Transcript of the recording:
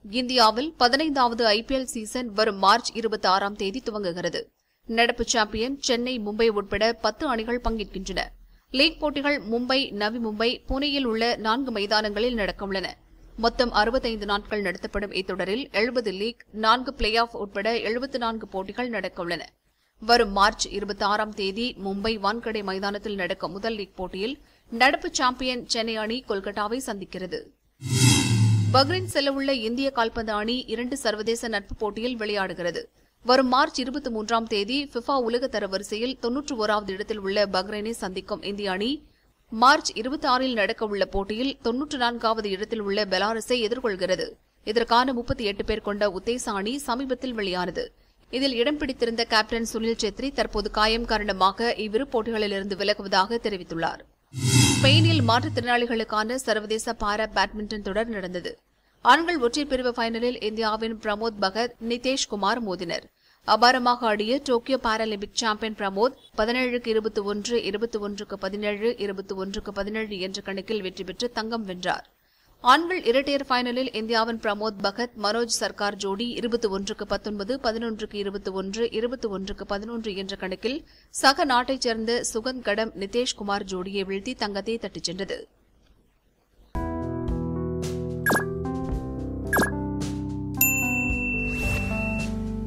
இந்தியாவில் பதினைந்தாவது IPL season வரும் மார்ச் இருபத்தி ஆறாம் தேதி துவங்குகிறது நடப்பு சாம்பியன் சென்னை மும்பை உட்பட பத்து அணிகள் பங்கேற்கின்றன லீக் போட்டிகள் மும்பை நவி மும்பை புனேயில் உள்ள நான்கு மைதானங்களில் நடக்கவுள்ளன மொத்தம் அறுபத்தைந்து நாட்கள் நடத்தப்படும் இத்தொடரில் எழுபது லீக் நான்கு பிளே ஆஃப் உட்பட எழுபத்து நான்கு போட்டிகள் நடக்கவுள்ளன வரும் மார்ச் இருபத்தி ஆறாம் தேதி மும்பை வான்கடை மைதானத்தில் நடக்கும் முதல் லீக் போட்டியில் நடப்பு சாம்பியன் சென்னை அணி கொல்கட்டாவை சந்திக்கிறது பஹ்ரைன் செல்லவுள்ள இந்திய கால்பந்து அணி இரண்டு சர்வதேச நட்பு போட்டியில் விளையாடுகிறது வரும் மார்ச் இருபத்தி மூன்றாம் தேதி ஃபிஃபா உலக தரவரிசையில் தொன்னூற்று ஓராவது இடத்தில் உள்ள பஹ்ரைனை சந்திக்கும் இந்திய அணி மார்ச் இருபத்தி ஆறில் நடக்கவுள்ள போட்டியில் தொன்னூற்று நான்காவது இடத்தில் உள்ள பெலாரஸை எதிர்கொள்கிறது இதற்கான முப்பத்தி எட்டு பேர் கொண்ட உத்தேச அணி சமீபத்தில் வெளியானது இதில் இடம் பிடித்திருந்த கேப்டன் சுனில் சேத்ரி தற்போது காயம் காரணமாக இவ்விரு போட்டிகளிலிருந்து விலகுவதாக தெரிவித்துள்ளார் ஸ்பெயினில் மாற்றுத்திறனாளிகளுக்கான சர்வதேச பாரா பேட்மிண்டன் தொடர் நடந்தது ஆண்கள் ஒற்றையர் பிரிவு ஃபைனலில் இந்தியாவின் பிரமோத் பகத் நிதேஷ் குமார் மோதினர் அபாரமாக ஆடிய டோக்கியோ பாராலிம்பிக் சாம்பியன் பிரமோத் பதினேழுக்கு இருபத்தி ஒன்று இருபத்தி ஒன்றுக்கு பதினேழு இருபத்தி ஒன்றுக்கு பதினேழு என்ற கணக்கில் வெற்றி பெற்று தங்கம் வென்றார் ஆண்கள் இரட்டையர் ஃபைனலில் இந்தியாவின் பிரமோத் பகத் மனோஜ் சர்க்கார் ஜோடி இருபத்தி ஒன்றுக்கு பத்தொன்பது பதினொன்றுக்கு இருபத்தி ஒன்று இருபத்தி ஒன்றுக்கு பதினொன்று என்ற கணக்கில் சக நாட்டைச் சேர்ந்த சுகந்த் கடம் நிதேஷ் குமார் ஜோடியை வீழ்த்தி தங்கத்தை தட்டிச் சென்றது